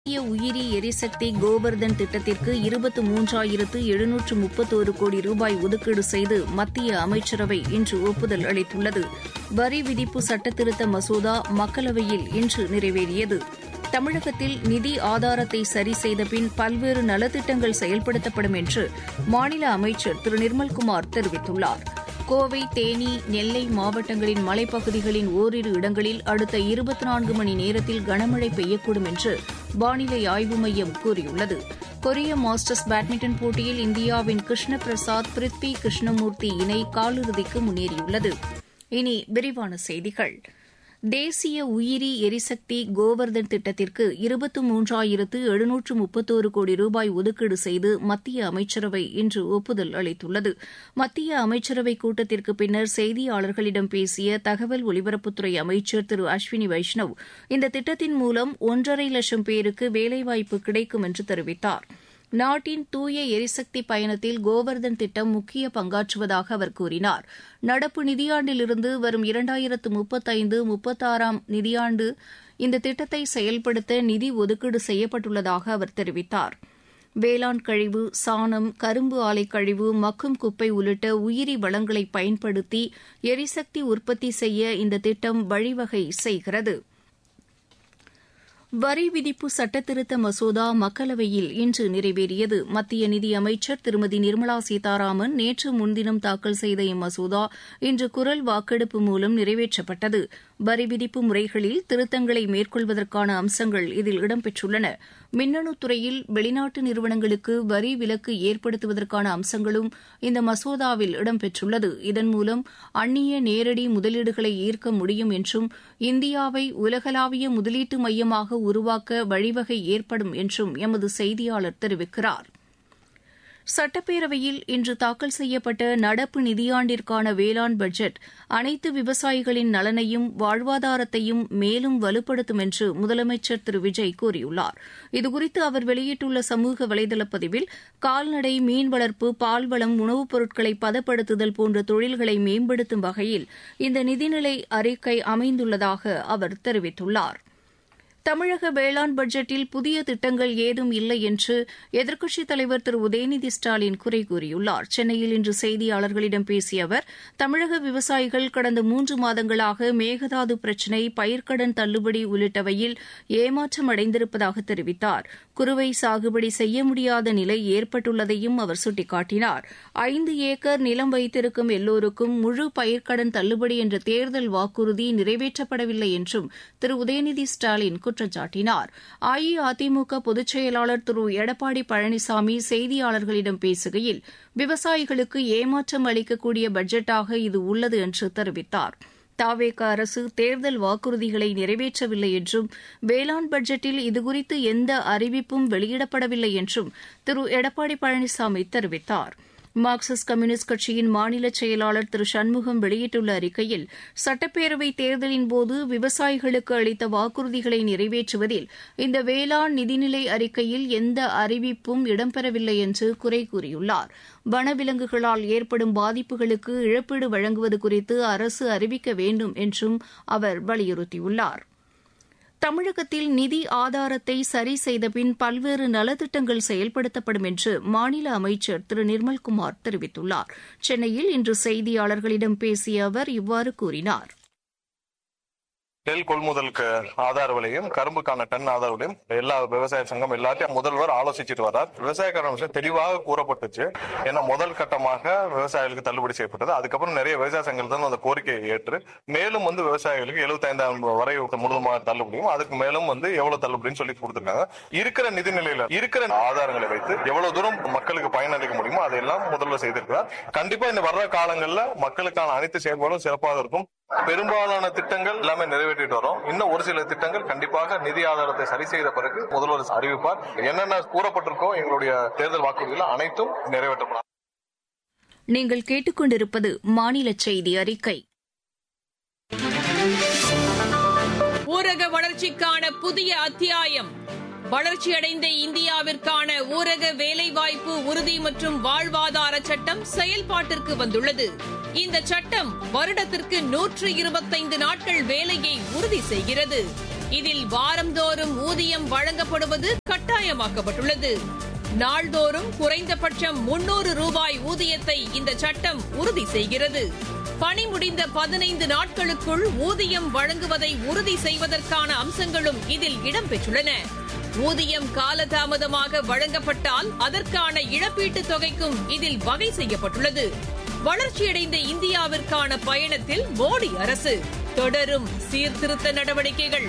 இந்திய உயிரி எரிசக்தி கோபர்தன் திட்டத்திற்கு இருபத்து மூன்றாயிரத்து எழுநூற்று முப்பத்தோரு கோடி ரூபாய் ஒதுக்கீடு செய்து மத்திய அமைச்சரவை இன்று ஒப்புதல் அளித்துள்ளது வரி விதிப்பு சட்டத்திருத்த மசோதா மக்களவையில் இன்று நிறைவேறியது தமிழகத்தில் நிதி ஆதாரத்தை சரி செய்த பின் பல்வேறு நலத்திட்டங்கள் செயல்படுத்தப்படும் என்று மாநில அமைச்சர் திரு நிர்மல்குமார் தெரிவித்துள்ளார் கோவை தேனி நெல்லை மாவட்டங்களின் மலைப்பகுதிகளின் ஓரிரு இடங்களில் அடுத்த இருபத்தி நான்கு மணி நேரத்தில் கனமழை பெய்யக்கூடும் என்று வானிலை ஆய்வு மையம் கூறியுள்ளது கொரிய மாஸ்டர்ஸ் பேட்மிண்டன் போட்டியில் இந்தியாவின் கிருஷ்ண பிரசாத் பிரித்வி கிருஷ்ணமூர்த்தி இணை காலிறுதிக்கு முன்னேறியுள்ளது இனி விரிவான செய்திகள் தேசிய உயிரி எரிசக்தி கோவர்தன் திட்டத்திற்கு இருபத்து மூன்றாயிரத்து எழுநூற்று முப்பத்தோரு கோடி ரூபாய் ஒதுக்கீடு செய்து மத்திய அமைச்சரவை இன்று ஒப்புதல் அளித்துள்ளது மத்திய அமைச்சரவை கூட்டத்திற்கு பின்னர் செய்தியாளர்களிடம் பேசிய தகவல் ஒலிபரப்புத்துறை அமைச்சர் திரு அஸ்வினி வைஷ்ணவ் இந்த திட்டத்தின் மூலம் ஒன்றரை லட்சம் பேருக்கு வேலைவாய்ப்பு கிடைக்கும் என்று தெரிவித்தாா் நாட்டின் தூய எரிசக்தி பயணத்தில் கோவர்தன் திட்டம் முக்கிய பங்காற்றுவதாக அவர் கூறினார் நடப்பு நிதியாண்டிலிருந்து வரும் இரண்டாயிரத்து முப்பத்தைந்து முப்பத்தாறாம் நிதியாண்டு இந்த திட்டத்தை செயல்படுத்த நிதி ஒதுக்கீடு செய்யப்பட்டுள்ளதாக அவர் தெரிவித்தார் வேளாண் கழிவு சாணம் கரும்பு ஆலை கழிவு மக்கும் குப்பை உள்ளிட்ட உயிரி வளங்களை பயன்படுத்தி எரிசக்தி உற்பத்தி செய்ய இந்த திட்டம் வழிவகை செய்கிறது வரி விதிப்பு சட்டத்திருத்த மசோதா மக்களவையில் இன்று நிறைவேறியது மத்திய நிதியமைச்சர் திருமதி நிர்மலா சீதாராமன் நேற்று முன்தினம் தாக்கல் செய்த இம்மசோதா இன்று குரல் வாக்கெடுப்பு மூலம் நிறைவேற்றப்பட்டது வரி விதிப்பு முறைகளில் திருத்தங்களை மேற்கொள்வதற்கான அம்சங்கள் இதில் இடம்பெற்றுள்ளன மின்னணு துறையில் வெளிநாட்டு நிறுவனங்களுக்கு வரி விலக்கு ஏற்படுத்துவதற்கான அம்சங்களும் இந்த மசோதாவில் இடம்பெற்றுள்ளது இதன் மூலம் அந்நிய நேரடி முதலீடுகளை ஈர்க்க முடியும் என்றும் இந்தியாவை உலகளாவிய முதலீட்டு மையமாக உருவாக்க வழிவகை ஏற்படும் என்றும் எமது செய்தியாளர் தெரிவிக்கிறார் சட்டப்பேரவையில் இன்று தாக்கல் செய்யப்பட்ட நடப்பு நிதியாண்டிற்கான வேளாண் பட்ஜெட் அனைத்து விவசாயிகளின் நலனையும் வாழ்வாதாரத்தையும் மேலும் வலுப்படுத்தும் என்று முதலமைச்சர் திரு விஜய் கூறியுள்ளார் இதுகுறித்து அவர் வெளியிட்டுள்ள சமூக வலைதள பதிவில் கால்நடை மீன் வளர்ப்பு பால்வளம் உணவுப் பொருட்களை பதப்படுத்துதல் போன்ற தொழில்களை மேம்படுத்தும் வகையில் இந்த நிதிநிலை அறிக்கை அமைந்துள்ளதாக அவர் தெரிவித்துள்ளாா் தமிழக வேளாண் பட்ஜெட்டில் புதிய திட்டங்கள் ஏதும் இல்லை என்று எதிர்க்கட்சித் தலைவர் திரு உதயநிதி ஸ்டாலின் குறை கூறியுள்ளார் சென்னையில் இன்று செய்தியாளர்களிடம் பேசிய அவர் தமிழக விவசாயிகள் கடந்த மூன்று மாதங்களாக மேகதாது பிரச்சினை பயிர்க்கடன் தள்ளுபடி உள்ளிட்டவையில் ஏமாற்றம் அடைந்திருப்பதாக தெரிவித்தார் குறுவை சாகுபடி செய்ய முடியாத நிலை ஏற்பட்டுள்ளதையும் அவர் சுட்டிக்காட்டினார் ஐந்து ஏக்கர் நிலம் வைத்திருக்கும் எல்லோருக்கும் முழு பயிர்க்கடன் தள்ளுபடி என்ற தேர்தல் வாக்குறுதி நிறைவேற்றப்படவில்லை என்றும் திரு உதயநிதி ஸ்டாலின் குற்றம் சாட்டினார் அஇஅதிமுக பொதுச் செயலாளர் திரு எடப்பாடி பழனிசாமி செய்தியாளர்களிடம் பேசுகையில் விவசாயிகளுக்கு ஏமாற்றம் அளிக்கக்கூடிய பட்ஜெட்டாக இது உள்ளது என்று தெரிவித்தார் தாவேக அரசு தேர்தல் வாக்குறுதிகளை நிறைவேற்றவில்லை என்றும் வேளாண் பட்ஜெட்டில் இதுகுறித்து எந்த அறிவிப்பும் வெளியிடப்படவில்லை என்றும் திரு எடப்பாடி பழனிசாமி தெரிவித்தாா் மார்க்சிஸ்ட் கம்யூனிஸ்ட் கட்சியின் மாநில செயலாளர் திரு சண்முகம் வெளியிட்டுள்ள அறிக்கையில் சட்டப்பேரவை தேர்தலின்போது விவசாயிகளுக்கு அளித்த வாக்குறுதிகளை நிறைவேற்றுவதில் இந்த வேளாண் நிதிநிலை அறிக்கையில் எந்த அறிவிப்பும் இடம்பெறவில்லை என்று குறை கூறியுள்ளார் வனவிலங்குகளால் ஏற்படும் பாதிப்புகளுக்கு இழப்பீடு வழங்குவது குறித்து அரசு அறிவிக்க வேண்டும் என்றும் அவர் வலியுறுத்தியுள்ளார் தமிழகத்தில் நிதி ஆதாரத்தை சரி செய்தபின் பல்வேறு நலத்திட்டங்கள் செயல்படுத்தப்படும் என்று மாநில அமைச்சர் திரு நிர்மல்குமார் தெரிவித்துள்ளார் சென்னையில் இன்று செய்தியாளர்களிடம் பேசிய அவர் இவ்வாறு கூறினார் நெல் கொள்முதலுக்கு ஆதார விலையும் கரும்புக்கான டன் ஆதார விலையும் எல்லா விவசாய சங்கம் எல்லாத்தையும் முதல்வர் ஆலோசிச்சுட்டு வரார் விவசாயக்காரன் விஷயம் தெளிவாக கூறப்பட்டுச்சு ஏன்னா முதல் கட்டமாக விவசாயிகளுக்கு தள்ளுபடி செய்யப்பட்டது அதுக்கப்புறம் நிறைய விவசாய சங்கங்கள் தான் அந்த கோரிக்கையை ஏற்று மேலும் வந்து விவசாயிகளுக்கு எழுபத்தைந்தாயிரம் வரை முழுதுமாக தள்ளுபடியும் அதுக்கு மேலும் வந்து எவ்வளவு தள்ளுபடின்னு சொல்லி கொடுத்துருக்காங்க இருக்கிற நிதி நிலையில இருக்கிற ஆதாரங்களை வைத்து எவ்வளவு தூரம் மக்களுக்கு பயனளிக்க முடியுமோ அதையெல்லாம் முதல்வர் செய்திருக்கிறார் கண்டிப்பா இந்த வர்ற காலங்கள்ல மக்களுக்கான அனைத்து செயல்பாடும் சிறப்பாக இருக்கும் பெரும்பாலான திட்டங்கள் எல்லாமே நிறைவேற்றிட்டு வரோம் இன்னும் ஒரு சில திட்டங்கள் கண்டிப்பாக நிதி ஆதாரத்தை சரி செய்த பிறகு முதல்வர் அறிவிப்பார் என்னென்ன கூறப்பட்டிருக்கோ எங்களுடைய தேர்தல் வாக்குறுதிகள் அனைத்தும் நிறைவேற்றப்படும் நீங்கள் கேட்டுக்கொண்டிருப்பது மாநில செய்தி அறிக்கை ஊரக வளர்ச்சிக்கான புதிய அத்தியாயம் வளர்ச்சியடைந்த இந்தியாவிற்கான ஊரக வேலைவாய்ப்பு உறுதி மற்றும் வாழ்வாதார சட்டம் செயல்பாட்டிற்கு வந்துள்ளது இந்த சட்டம் வருடத்திற்கு நூற்று இருபத்தைந்து நாட்கள் வேலையை உறுதி செய்கிறது இதில் வாரந்தோறும் ஊதியம் வழங்கப்படுவது கட்டாயமாக்கப்பட்டுள்ளது நாள்தோறும் குறைந்தபட்சம் முன்னூறு ரூபாய் ஊதியத்தை இந்த சட்டம் உறுதி செய்கிறது பணி முடிந்த பதினைந்து நாட்களுக்குள் ஊதியம் வழங்குவதை உறுதி செய்வதற்கான அம்சங்களும் இதில் இடம்பெற்றுள்ளன ஊதியம் காலதாமதமாக வழங்கப்பட்டால் அதற்கான இழப்பீட்டுத் தொகைக்கும் இதில் வகை செய்யப்பட்டுள்ளது வளர்ச்சியடைந்த இந்தியாவிற்கான பயணத்தில் மோடி அரசு தொடரும் சீர்திருத்த நடவடிக்கைகள்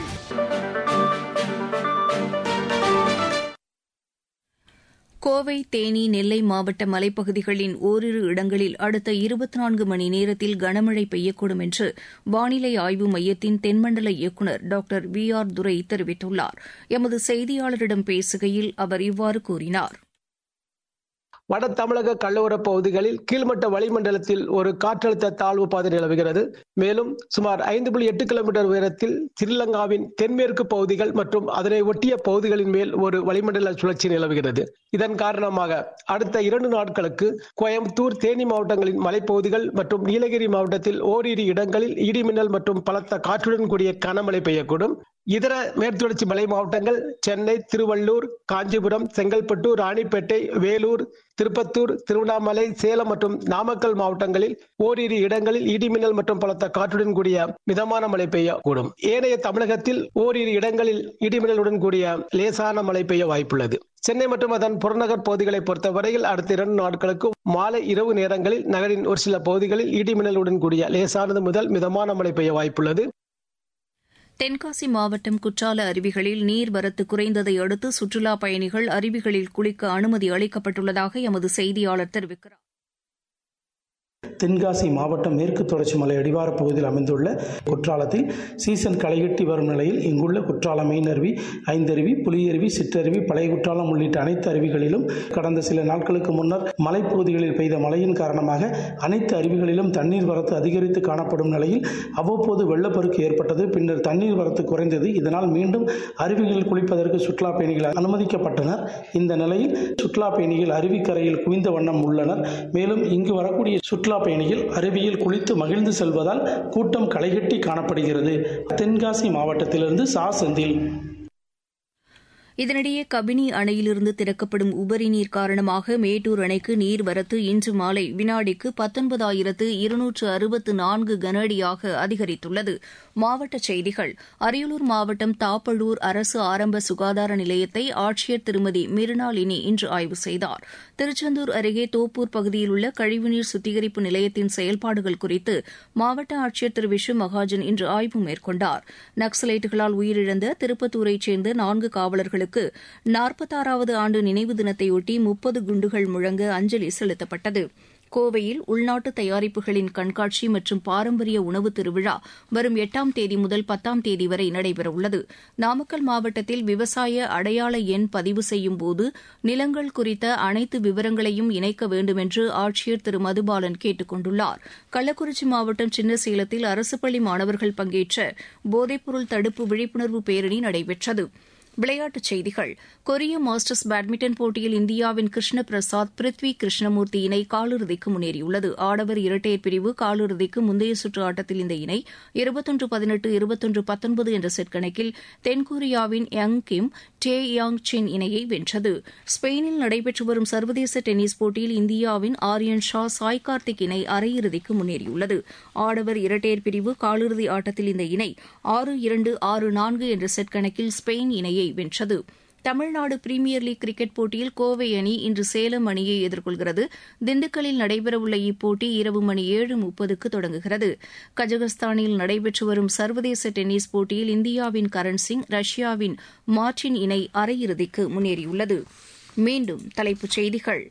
கோவை தேனி நெல்லை மாவட்ட மலைப்பகுதிகளின் ஓரிரு இடங்களில் அடுத்த இருபத்தி நான்கு மணி நேரத்தில் கனமழை பெய்யக்கூடும் என்று வானிலை ஆய்வு மையத்தின் தென்மண்டல இயக்குநர் டாக்டர் வி ஆர் துரை தெரிவித்துள்ளார் எமது செய்தியாளரிடம் பேசுகையில் அவர் இவ்வாறு கூறினார் வட தமிழக கடலோர பகுதிகளில் கீழ்மட்ட வளிமண்டலத்தில் ஒரு காற்றழுத்த தாழ்வு பாதை நிலவுகிறது மேலும் சுமார் ஐந்து புள்ளி எட்டு கிலோமீட்டர் உயரத்தில் ஸ்ரீலங்காவின் தென்மேற்கு பகுதிகள் மற்றும் அதனை ஒட்டிய பகுதிகளின் மேல் ஒரு வளிமண்டல சுழற்சி நிலவுகிறது இதன் காரணமாக அடுத்த இரண்டு நாட்களுக்கு கோயம்புத்தூர் தேனி மாவட்டங்களின் மலைப்பகுதிகள் மற்றும் நீலகிரி மாவட்டத்தில் ஓரிரு இடங்களில் இடிமின்னல் மற்றும் பலத்த காற்றுடன் கூடிய கனமழை பெய்யக்கூடும் இதர மேற்குத்தொடர்ச்சி மலை மாவட்டங்கள் சென்னை திருவள்ளூர் காஞ்சிபுரம் செங்கல்பட்டு ராணிப்பேட்டை வேலூர் திருப்பத்தூர் திருவண்ணாமலை சேலம் மற்றும் நாமக்கல் மாவட்டங்களில் ஓரிரு இடங்களில் இடிமின்னல் மற்றும் பலத்த காற்றுடன் கூடிய மிதமான மழை பெய்யக்கூடும் ஏனைய தமிழகத்தில் ஓரிரு இடங்களில் இடிமின்னலுடன் கூடிய லேசான மழை பெய்ய வாய்ப்புள்ளது சென்னை மற்றும் அதன் புறநகர் பகுதிகளை பொறுத்தவரையில் அடுத்த இரண்டு நாட்களுக்கு மாலை இரவு நேரங்களில் நகரின் ஒரு சில பகுதிகளில் இடிமின்னலுடன் கூடிய லேசானது முதல் மிதமான மழை பெய்ய வாய்ப்புள்ளது தென்காசி மாவட்டம் குற்றால அருவிகளில் நீர்வரத்து குறைந்ததை அடுத்து சுற்றுலாப் பயணிகள் அருவிகளில் குளிக்க அனுமதி அளிக்கப்பட்டுள்ளதாக எமது செய்தியாளர் தெரிவிக்கிறார் தென்காசி மாவட்டம் மேற்கு தொடர்ச்சி மலை அடிவார பகுதியில் அமைந்துள்ள குற்றாலத்தில் சீசன் களைகட்டி வரும் நிலையில் இங்குள்ள குற்றாலம் மெயினருவி ஐந்தருவி புலியருவி சிற்றருவி பழைய குற்றாலம் உள்ளிட்ட அனைத்து அருவிகளிலும் கடந்த சில நாட்களுக்கு முன்னர் மலைப்பகுதிகளில் பெய்த மழையின் காரணமாக அனைத்து அருவிகளிலும் தண்ணீர் வரத்து அதிகரித்து காணப்படும் நிலையில் அவ்வப்போது வெள்ளப்பெருக்கு ஏற்பட்டது பின்னர் தண்ணீர் வரத்து குறைந்தது இதனால் மீண்டும் அருவிகளில் குளிப்பதற்கு சுற்றுலா பயணிகள் அனுமதிக்கப்பட்டனர் இந்த நிலையில் சுற்றுலா பயணிகள் அருவிக்கரையில் குவிந்த வண்ணம் உள்ளனர் மேலும் இங்கு வரக்கூடிய சுற்றுலா பயணிகள் அருவியில் குளித்து மகிழ்ந்து செல்வதால் கூட்டம் களைகட்டி காணப்படுகிறது தென்காசி மாவட்டத்திலிருந்து சா செந்தில் இதனிடையே கபினி அணையிலிருந்து திறக்கப்படும் உபரி நீர் காரணமாக மேட்டூர் அணைக்கு நீர்வரத்து இன்று மாலை வினாடிக்கு பத்தொன்பதாயிரத்து இருநூற்று அறுபத்து நான்கு கனஅடியாக அதிகரித்துள்ளது மாவட்டச் செய்திகள் அரியலூர் மாவட்டம் தாப்பழூர் அரசு ஆரம்ப சுகாதார நிலையத்தை ஆட்சியர் திருமதி மிருனாளினி இன்று ஆய்வு செய்தார் திருச்செந்தூர் அருகே தோப்பூர் பகுதியில் உள்ள கழிவுநீர் சுத்திகரிப்பு நிலையத்தின் செயல்பாடுகள் குறித்து மாவட்ட ஆட்சியர் திரு விஷு மகாஜன் இன்று ஆய்வு மேற்கொண்டார் நக்சலைட்டுகளால் உயிரிழந்த திருப்பத்தூரைச் சேர்ந்த நான்கு காவலர்களுக்கு நாற்பத்தாறாவது ஆண்டு நினைவு தினத்தையொட்டி முப்பது குண்டுகள் முழங்க அஞ்சலி செலுத்தப்பட்டது கோவையில் உள்நாட்டு தயாரிப்புகளின் கண்காட்சி மற்றும் பாரம்பரிய உணவு திருவிழா வரும் எட்டாம் தேதி முதல் பத்தாம் தேதி வரை நடைபெறவுள்ளது நாமக்கல் மாவட்டத்தில் விவசாய அடையாள எண் பதிவு செய்யும் போது நிலங்கள் குறித்த அனைத்து விவரங்களையும் இணைக்க வேண்டும் என்று ஆட்சியர் திரு மதுபாலன் கேட்டுக் கொண்டுள்ளார் கள்ளக்குறிச்சி மாவட்டம் சின்னசேலத்தில் அரசு பள்ளி மாணவர்கள் பங்கேற்ற போதைப்பொருள் தடுப்பு விழிப்புணர்வு பேரணி நடைபெற்றது விளையாட்டுச் செய்திகள் கொரிய மாஸ்டர்ஸ் பேட்மிண்டன் போட்டியில் இந்தியாவின் கிருஷ்ண பிரசாத் பிருத்வி கிருஷ்ணமூர்த்தி இணை காலிறுதிக்கு முன்னேறியுள்ளது ஆடவர் இரட்டையர் பிரிவு காலிறுதிக்கு முந்தைய சுற்று ஆட்டத்தில் இந்த இணை இருபத்தொன்று பதினெட்டு இருபத்தொன்று பத்தொன்பது என்ற செட் கணக்கில் தென்கொரியாவின் யங் கிம் டே யாங் சின் இணையை வென்றது ஸ்பெயினில் நடைபெற்று வரும் சர்வதேச டென்னிஸ் போட்டியில் இந்தியாவின் ஆரியன் ஷா சாய் கார்த்திக் இணை அரையிறுதிக்கு முன்னேறியுள்ளது ஆடவர் இரட்டையர் பிரிவு காலிறுதி ஆட்டத்தில் இந்த இணை ஆறு இரண்டு ஆறு நான்கு என்ற செட் கணக்கில் ஸ்பெயின் இணையை வென்றது தமிழ்நாடு பிரீமியர் லீக் கிரிக்கெட் போட்டியில் கோவை அணி இன்று சேலம் அணியை எதிர்கொள்கிறது திண்டுக்கல்லில் நடைபெறவுள்ள இப்போட்டி இரவு மணி ஏழு முப்பதுக்கு தொடங்குகிறது கஜகஸ்தானில் நடைபெற்று வரும் சர்வதேச டென்னிஸ் போட்டியில் இந்தியாவின் கரண் சிங் ரஷ்யாவின் மார்டின் இணை அரையிறுதிக்கு முன்னேறியுள்ளது மீண்டும் தலைப்புச் செய்திகள்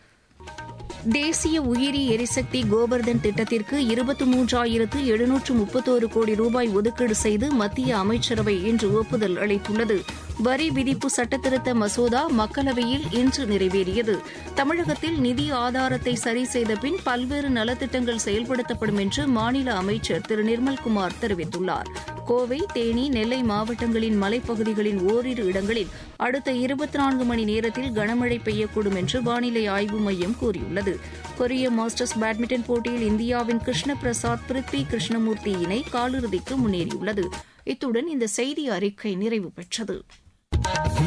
தேசிய உயிரி எரிசக்தி கோபர்தன் திட்டத்திற்கு இருபத்தி மூன்றாயிரத்து எழுநூற்று முப்பத்தோரு கோடி ரூபாய் ஒதுக்கீடு செய்து மத்திய அமைச்சரவை இன்று ஒப்புதல் அளித்துள்ளது வரி விதிப்பு சட்டத்திருத்த மசோதா மக்களவையில் இன்று நிறைவேறியது தமிழகத்தில் நிதி ஆதாரத்தை சரி செய்த பின் பல்வேறு நலத்திட்டங்கள் செயல்படுத்தப்படும் என்று மாநில அமைச்சர் திரு நிர்மல்குமார் தெரிவித்துள்ளார் கோவை தேனி நெல்லை மாவட்டங்களின் மலைப்பகுதிகளின் ஓரிரு இடங்களில் அடுத்த இருபத்தி நான்கு மணி நேரத்தில் கனமழை பெய்யக்கூடும் என்று வானிலை ஆய்வு மையம் கூறியுள்ளது கொரிய மாஸ்டர்ஸ் பேட்மிண்டன் போட்டியில் இந்தியாவின் கிருஷ்ண பிரசாத் பிருத்வி கிருஷ்ணமூர்த்தி இணை காலிறுதிக்கு முன்னேறியுள்ளது இத்துடன் இந்த செய்தி அறிக்கை நிறைவு பெற்றது